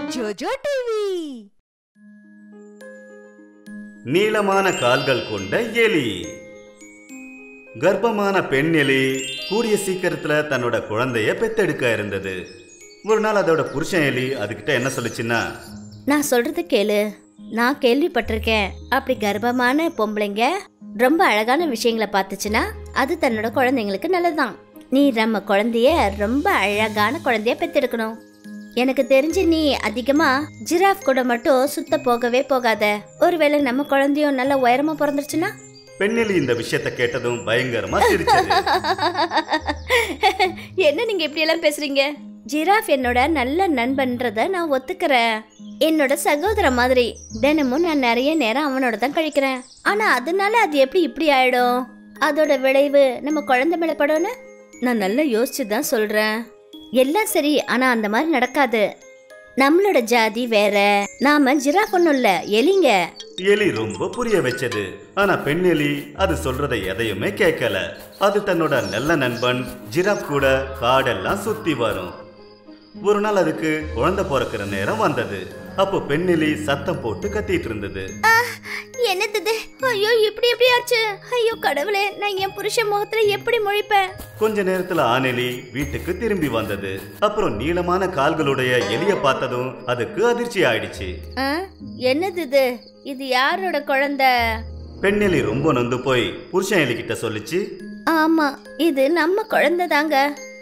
ஜோஜோ TV நீளமான கால்கள் கொண்ட எலி கர்ப்பமான பெண் எலி கூடிய சீக்கிரத்துல தன்னோட குழந்தைய பெத்தெடுக்க இருந்தது ஒரு நாள் அதோட புருஷன் எலி அதுகிட்ட என்ன சொல்லுச்சுன்னா நான் சொல்றது கேளு நான் கேள்விப்பட்டிருக்கேன் அப்படி கர்ப்பமான பொம்பளைங்க ரொம்ப அழகான விஷயங்களை பார்த்துச்சுன்னா அது தன்னோட குழந்தைங்களுக்கு நல்லதுதான் நீ நம்ம குழந்தைய ரொம்ப அழகான குழந்தைய பெத்தெடுக்கணும் எனக்கு தெரிஞ்சு நீ அதிகமா ஜிராஃப் கூட மட்டும் சுத்த போகவே போகாத ஒருவேளை நம்ம குழந்தையும் நல்ல உயரமா பிறந்துருச்சுன்னா பெண் எலி இந்த விஷயத்த கேட்டதும் பயங்கரமா சிரிச்சது என்ன நீங்க இப்படி எல்லாம் பேசுறீங்க ஜிராஃப் என்னோட நல்ல நண்பன்றத நான் ஒத்துக்கிறேன் என்னோட சகோதர மாதிரி தினமும் நான் நிறைய நேரம் அவனோட தான் கழிக்கிறேன் ஆனா அதனால அது எப்படி இப்படி ஆயிடும் அதோட விளைவு நம்ம குழந்தை மேல படும்னு நான் நல்லா யோசிச்சு தான் சொல்றேன் எல்லாம் சரி ஆனா அந்த மாதிரி நடக்காது நம்மளோட ஜாதி வேற நாம ஜிராஃப் ஒன்றும் இல்ல எலிங்க எலி ரொம்ப புரிய வச்சது ஆனா பெண் எலி அது சொல்றதை எதையுமே கேட்கல அது தன்னோட நல்ல நண்பன் ஜிராப் கூட காடெல்லாம் சுத்தி வரும் ஒரு நாள் அதுக்கு குழந்தை பிறக்கிற நேரம் வந்தது அப்போ பெண் எலி சத்தம் போட்டு கத்திட்டு இருந்தது என்னது ஐயோ இப்படி எப்படி ஆச்சு ஐயோ கடவுளே நான் என் புருஷன் முகத்துல எப்படி முழிப்பேன் கொஞ்ச நேரத்துல ஆனெலி வீட்டுக்கு திரும்பி வந்தது அப்புறம் நீளமான கால்களுடைய எலிய பார்த்ததும் அதுக்கு அதிர்ச்சி ஆயிடுச்சு ஆ? என்னது இது இது யாரோட குழந்தை பெண் எலி ரொம்ப நொந்து போய் புருஷன் எலி கிட்ட சொல்லிச்சு ஆமா இது நம்ம குழந்தை தாங்க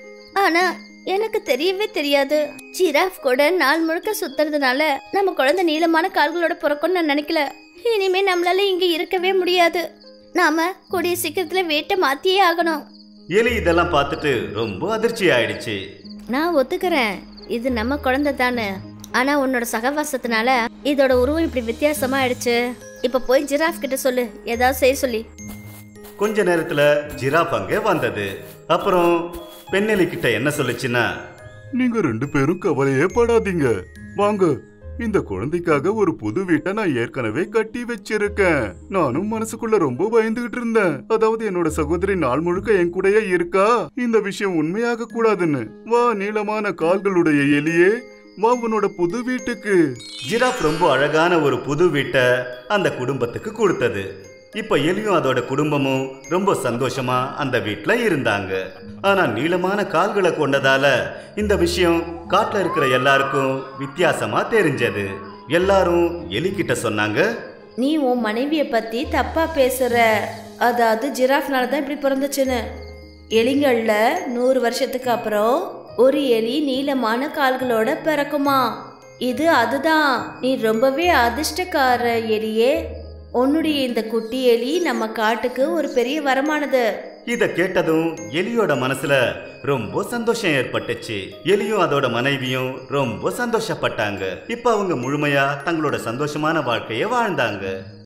ஆனா எனக்கு தெரியவே தெரியாது ஜிராஃப் கூட நாள் முழுக்க சுத்துறதுனால நம்ம குழந்தை நீளமான கால்களோட பிறக்கும்னு நான் நினைக்கல இனிமே நம்மளால இங்க இருக்கவே முடியாது நாம கூடிய சீக்கிரத்துல வீட்டை மாத்தியே ஆகணும் எலி இதெல்லாம் பார்த்துட்டு ரொம்ப அதிர்ச்சி ஆயிடுச்சு நான் ஒத்துக்கிறேன் இது நம்ம குழந்தை தானே ஆனா உன்னோட சகவாசத்தினால இதோட உருவம் இப்படி வித்தியாசமா ஆயிடுச்சு இப்ப போய் ஜிராஃப் கிட்ட சொல்லு ஏதாவது செய்ய சொல்லி கொஞ்ச நேரத்துல ஜிராப் அங்கே வந்தது அப்புறம் பெண் எலி கிட்ட என்ன சொல்லுச்சுன்னா நீங்க ரெண்டு பேரும் கவலையே படாதீங்க வாங்க இந்த குழந்தைக்காக ஒரு புது வீட்டை நான் ஏற்கனவே கட்டி வச்சிருக்கேன் நானும் மனசுக்குள்ள ரொம்ப பயந்துகிட்டு இருந்தேன் அதாவது என்னோட சகோதரி நாள் முழுக்க என் கூடயே இருக்கா இந்த விஷயம் உண்மையாக கூடாதுன்னு வா நீளமான கால்களுடைய எலியே வா உன்னோட புது வீட்டுக்கு ஜிராப் ரொம்ப அழகான ஒரு புது வீட்டை அந்த குடும்பத்துக்கு கொடுத்தது இப்ப எலியும் அதோட குடும்பமும் ரொம்ப சந்தோஷமா அந்த வீட்ல இருந்தாங்க ஆனா நீளமான கால்களை கொண்டதால இந்த விஷயம் காட்டுல இருக்கிற எல்லாருக்கும் வித்தியாசமா தெரிஞ்சது எல்லாரும் எலி கிட்ட சொன்னாங்க நீ உன் மனைவிய பத்தி தப்பா பேசுற அதாவது ஜிராஃப்னால தான் இப்படி பிறந்துச்சுன்னு எலிங்கள்ல நூறு வருஷத்துக்கு அப்புறம் ஒரு எலி நீளமான கால்களோட பிறக்குமா இது அதுதான் நீ ரொம்பவே அதிர்ஷ்டக்கார எலியே உன்னுடைய இந்த குட்டி எலி நம்ம காட்டுக்கு ஒரு பெரிய வரமானது இத கேட்டதும் எலியோட மனசுல ரொம்ப சந்தோஷம் ஏற்பட்டுச்சு எலியும் அதோட மனைவியும் ரொம்ப சந்தோஷப்பட்டாங்க இப்ப அவங்க முழுமையா தங்களோட சந்தோஷமான வாழ்க்கைய வாழ்ந்தாங்க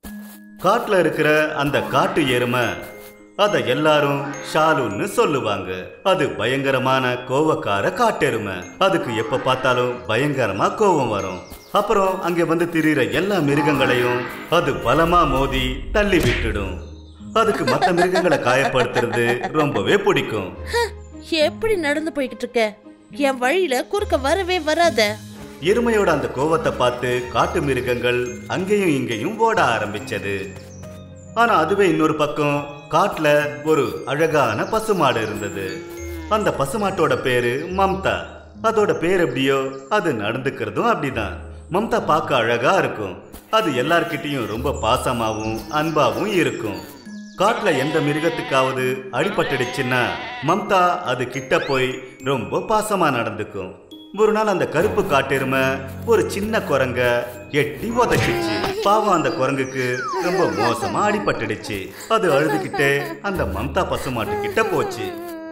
காட்டுல இருக்கிற அந்த காட்டு எருமை அத எல்லாரும் ஷாலுன்னு சொல்லுவாங்க அது பயங்கரமான கோவக்கார காட்டெருமை அதுக்கு எப்ப பார்த்தாலும் பயங்கரமா கோவம் வரும் அப்புறம் அங்க வந்து திரியிற எல்லா மிருகங்களையும் அது பலமா மோதி தள்ளி விட்டுடும் அதுக்கு மத்த மிருகங்களை காயப்படுத்துறது ரொம்பவே பிடிக்கும் எப்படி நடந்து போய்கிட்டு இருக்க என் வழியில குறுக்க வரவே வராத எருமையோட அந்த கோவத்தை பார்த்து காட்டு மிருகங்கள் அங்கேயும் இங்கேயும் ஓட ஆரம்பிச்சது ஆனா அதுவே இன்னொரு பக்கம் காட்டுல ஒரு அழகான பசுமாடு இருந்தது அந்த பசுமாட்டோட பேரு மம்தா அதோட பேர் எப்படியோ அது நடந்துக்கிறதும் அப்படிதான் மம்தா பார்க்க அழகா இருக்கும் அது எல்லார்கிட்டயும் ரொம்ப பாசமாவும் அன்பாவும் இருக்கும் காட்டுல எந்த மிருகத்துக்காவது அடிபட்டுடுச்சுன்னா மம்தா அது கிட்ட போய் ரொம்ப பாசமா நடந்துக்கும் ஒரு நாள் அந்த கருப்பு காட்டெருமை ஒரு சின்ன குரங்க எட்டி உதச்சிச்சு பாவம் அந்த குரங்குக்கு ரொம்ப மோசமா அடிபட்டுடுச்சு அது அழுதுகிட்டே அந்த மம்தா பசுமாட்டு கிட்ட போச்சு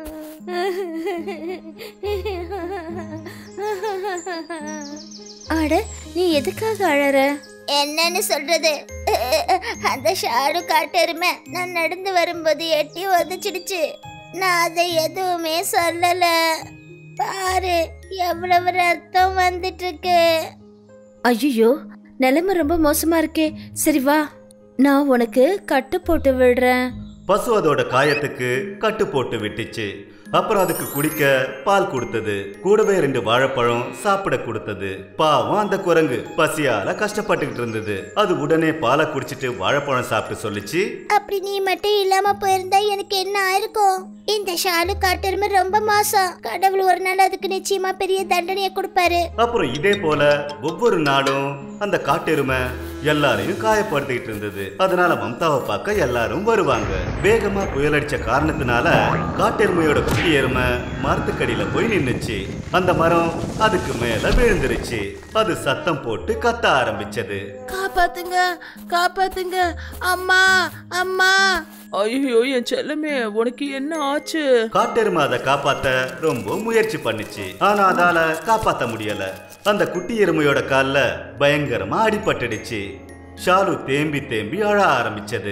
அட நீ எதுக்காக அழற என்னன்னு சொல்றது அந்த ஷாரு காட்டெருமை நான் நடந்து வரும்போது எட்டி உதச்சிடுச்சு நான் அதை எதுவுமே சொல்லல பாரு எவ்வளவு ரத்தம் வந்துட்டு இருக்கு ஐயோ நிலைமை ரொம்ப மோசமா இருக்கே சரி வா நான் உனக்கு கட்டு போட்டு விடுறேன் பசு அதோட காயத்துக்கு கட்டு போட்டு விட்டுச்சு அப்புறம் அதுக்கு குடிக்க பால் கொடுத்தது கூடவே ரெண்டு வாழைப்பழம் சாப்பிட கொடுத்தது பாவம் அந்த குரங்கு பசியால கஷ்டப்பட்டுக்கிட்டு இருந்தது அது உடனே பாலை குடிச்சிட்டு வாழைப்பழம் சாப்பிட்டு சொல்லிச்சு அப்படி நீ மட்டும் இல்லாம போயிருந்தா எனக்கு என்ன ஆயிருக்கும் இந்த ஷாலு காட்டெருமை ரொம்ப மாசம் கடவுள் ஒரு நாள் அதுக்கு நிச்சயமா பெரிய தண்டனையை கொடுப்பாரு அப்புறம் இதே போல ஒவ்வொரு நாளும் அந்த காட்டெருமை எல்லாரையும் காயப்படுத்திக்கிட்டு இருந்தது அதனால மம்தாவை பார்க்க எல்லாரும் வருவாங்க வேகமா புயல் அடிச்ச காரணத்தினால காட்டெருமையோட குட்டி எருமை மரத்துக்கடியில போய் நின்னுச்சு அந்த மரம் அதுக்கு மேல விழுந்துருச்சு அது சத்தம் போட்டு கத்த ஆரம்பிச்சது காப்பாத்துங்க காப்பாத்துங்க அம்மா அம்மா ஐயோ என் செல்லமே உனக்கு என்ன ஆச்சு காட்டெருமை அதை காப்பாத்த ரொம்ப முயற்சி பண்ணுச்சு ஆனா அதால காப்பாத்த முடியல அந்த குட்டி எருமையோட கால்ல பயங்கரமா அடிபட்டுடுச்சு ஷாலு தேம்பி தேம்பி அழ ஆரம்பிச்சது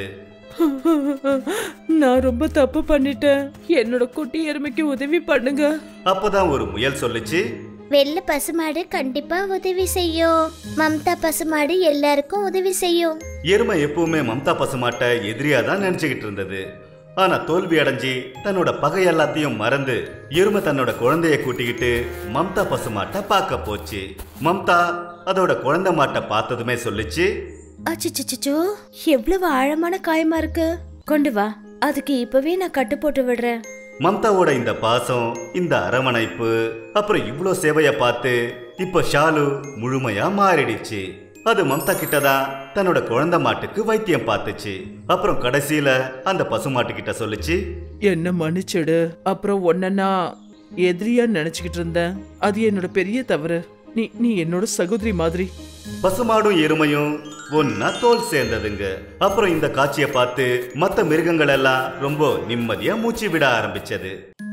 நான் ரொம்ப தப்பு பண்ணிட்டேன் என்னோட குட்டி எருமைக்கு உதவி பண்ணுங்க அப்பதான் ஒரு முயல் சொல்லுச்சு வெள்ளை பசுமாடு கண்டிப்பா உதவி செய்யும் மம்தா பசுமாடு எல்லாருக்கும் உதவி செய்யும் எருமை எப்பவுமே மம்தா பசுமாட்டை எதிரியா தான் நினைச்சுக்கிட்டு இருந்தது ஆனா தோல்வி அடைஞ்சி தன்னோட பகை எல்லாத்தையும் மறந்து எருமை தன்னோட குழந்தைய கூட்டிக்கிட்டு மம்தா பசுமாட்டை பார்க்க போச்சு மம்தா அதோட குழந்தை மாட்டை பார்த்ததுமே சொல்லுச்சு அச்சச்சோ எவ்வளவு ஆழமான காயமா இருக்கு கொண்டு வா அதுக்கு இப்பவே நான் கட்டு போட்டு விடுறேன் மம்தாவோட இந்த பாசம் இந்த அரவணைப்பு அப்புறம் இவ்ளோ சேவைய பார்த்து இப்ப ஷாலு முழுமையா மாறிடுச்சு அது மம்தா கிட்ட தான் தன்னோட குழந்தை மாட்டுக்கு வைத்தியம் பார்த்துச்சு அப்புறம் கடைசியில அந்த பசுமாட்டு கிட்ட சொல்லுச்சு என்ன மன்னிச்சிடு அப்புறம் ஒன்ன நான் எதிரியா நினைச்சுக்கிட்டு இருந்தேன் அது என்னோட பெரிய தவறு நீ நீ என்னோட சகோதரி மாதிரி பசுமாடும் எருமையும் ஒன்னா தோல் சேர்ந்ததுங்க அப்புறம் இந்த காட்சியை பார்த்து மத்த மிருகங்கள் எல்லாம் ரொம்ப நிம்மதியா மூச்சு விட ஆரம்பிச்சது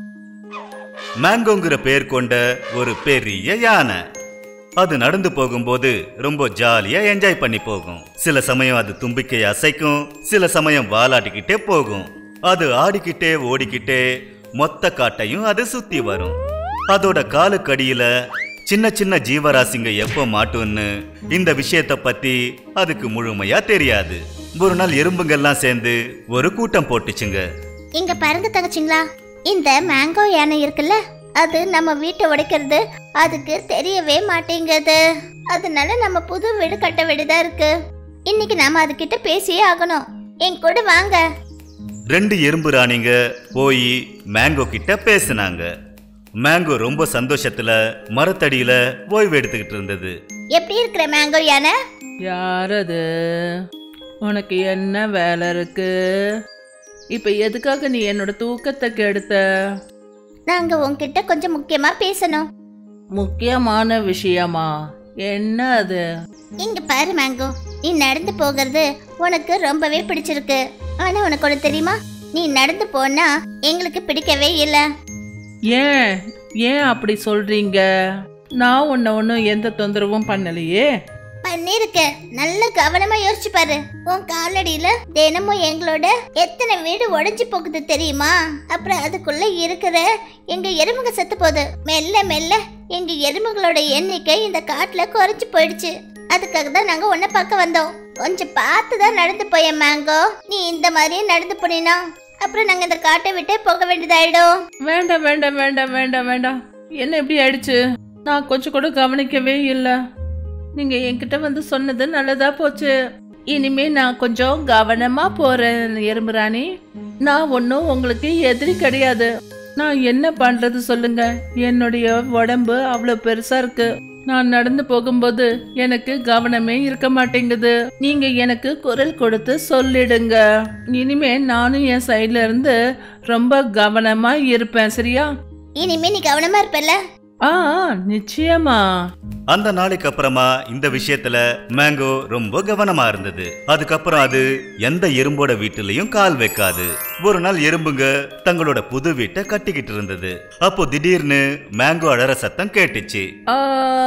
மேங்கோங்கிற பேர் கொண்ட ஒரு பெரிய யானை அது நடந்து போகும்போது ரொம்ப ஜாலியா என்ஜாய் பண்ணி போகும் சில சமயம் அது தும்பிக்கை அசைக்கும் சில சமயம் வாலாட்டிக்கிட்டே போகும் அது ஆடிக்கிட்டே ஓடிக்கிட்டே மொத்த காட்டையும் அது சுத்தி வரும் அதோட காலுக்கடியில சின்ன சின்ன ஜீவராசிங்க எப்போ மாட்டும்னு இந்த விஷயத்த பத்தி அதுக்கு முழுமையா தெரியாது ஒரு நாள் எறும்புங்கெல்லாம் சேர்ந்து ஒரு கூட்டம் போட்டுச்சுங்க இங்க பாருங்க தங்கச்சிங்களா இந்த மேங்கோ யானை இருக்குல்ல அது நம்ம வீட்டை உடைக்கிறது அதுக்கு தெரியவே மாட்டேங்குது அதனால நம்ம புது வீடு கட்ட வேண்டியதா இருக்கு இன்னைக்கு நாம அதுகிட்ட பேசியே ஆகணும் என் கூட வாங்க ரெண்டு எறும்பு ராணிங்க போய் மேங்கோ கிட்ட பேசுனாங்க மேங்கோ ரொம்ப சந்தோஷத்துல மரத்தடியில ஓய்வு எடுத்துக்கிட்டு இருந்தது எப்படி இருக்கிற மேங்கோ யானை யார் அது உனக்கு என்ன வேலை இருக்கு இப்ப எதுக்காக நீ என்னோட தூக்கத்தை கெடுத்த நாங்க உன்கிட்ட கொஞ்சம் முக்கியமா பேசணும் முக்கியமான விஷயமா என்ன அது இங்க பாரு மேங்கோ நீ நடந்து போகிறது உனக்கு ரொம்பவே பிடிச்சிருக்கு ஆனா உனக்கு ஒண்ணு தெரியுமா நீ நடந்து போனா எங்களுக்கு பிடிக்கவே இல்ல ஏன் ஏன் அப்படி சொல்றீங்க நான் உன்னை ஒன்றும் எந்த தொந்தரவும் பண்ணலையே பண்ணிருக்க நல்ல கவனமா யோசிச்சு பாரு உன் காலடியில தினமும் எங்களோட எத்தனை வீடு உடைஞ்சு போகுது தெரியுமா அப்புறம் அதுக்குள்ள இருக்கிற எங்க எறும்புங்க செத்து போகுது மெல்ல மெல்ல எங்க எறும்புகளோட எண்ணிக்கை இந்த காட்டுல குறைஞ்சு போயிடுச்சு அதுக்காக தான் நாங்க உன்னை பார்க்க வந்தோம் கொஞ்சம் பார்த்து தான் நடந்து போய மேங்கோ நீ இந்த மாதிரியே நடந்து போனீனா அப்புறம் நாங்க இந்த காட்டை விட்டே போக வேண்டியதாயிடும் வேண்டாம் வேண்டாம் வேண்டாம் வேண்டாம் வேண்டாம் என்ன எப்படி ஆயிடுச்சு நான் கொஞ்சம் கூட கவனிக்கவே இல்லை நீங்க என்கிட்ட வந்து சொன்னது நல்லதா போச்சு இனிமே நான் கொஞ்சம் கவனமா போறேன் எறும்புராணி நான் ஒன்றும் உங்களுக்கு எதிரி கிடையாது நான் என்ன பண்றது சொல்லுங்க என்னுடைய உடம்பு அவ்வளோ பெருசா இருக்கு நான் நடந்து போகும்போது எனக்கு கவனமே இருக்க மாட்டேங்குது நீங்க எனக்கு குரல் கொடுத்து சொல்லிடுங்க இனிமே நானும் என் சைட்ல இருந்து ரொம்ப கவனமா இருப்பேன் சரியா இனிமே நீ கவனமா இருப்பல்ல ஆ நிச்சயமா அந்த நாளைக்கு அப்புறமா இந்த விஷயத்துல மேங்கோ ரொம்ப கவனமா இருந்தது அதுக்கப்புறம் அது எந்த எறும்போட வீட்டுலயும் கால் வைக்காது ஒரு நாள் எறும்புங்க தங்களோட புது வீட்டை கட்டிக்கிட்டு இருந்தது அப்போ திடீர்னு மேங்கோ அழற சத்தம் கேட்டுச்சு ஆ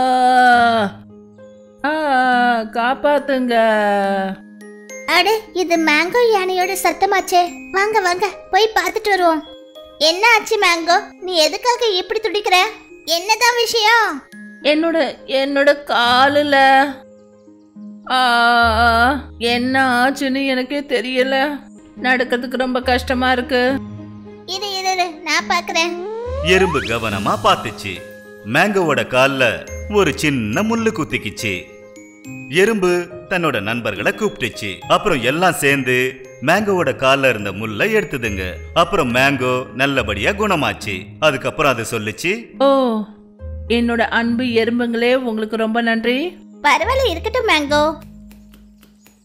ஆ காப்பாத்துங்க அட இது மேங்கோ யானையோட சத்தமாச்சே வாங்க வாங்க போய் பார்த்துட்டு வருவோம் என்ன ஆச்சு மேங்கோ நீ எதுக்காக இப்படி துடிக்கிற என்னதான் விஷயம் என்னோட என்னோட காலில் ஆ என்ன ஆச்சுன்னு எனக்கே தெரியல நடக்கிறதுக்கு ரொம்ப கஷ்டமா இருக்கு இரு இரு இரு, நான் பார்க்கறேன் எறும்பு கவனமா பார்த்துச்சு மேங்கோவோட கால்ல ஒரு சின்ன முள்ளு குத்திக்கிச்சு எறும்பு தன்னோட நண்பர்களை கூப்பிட்டுச்சு அப்புறம் எல்லாம் சேர்ந்து மேங்கோவோட கால்ல இருந்த முள்ளை எடுத்துதுங்க அப்புறம் மேங்கோ நல்லபடியா குணமாச்சு அதுக்கப்புறம் அது சொல்லுச்சு ஓ என்னோட அன்பு எறும்புங்களே உங்களுக்கு ரொம்ப நன்றி பரவாயில்ல இருக்கட்டும் மேங்கோ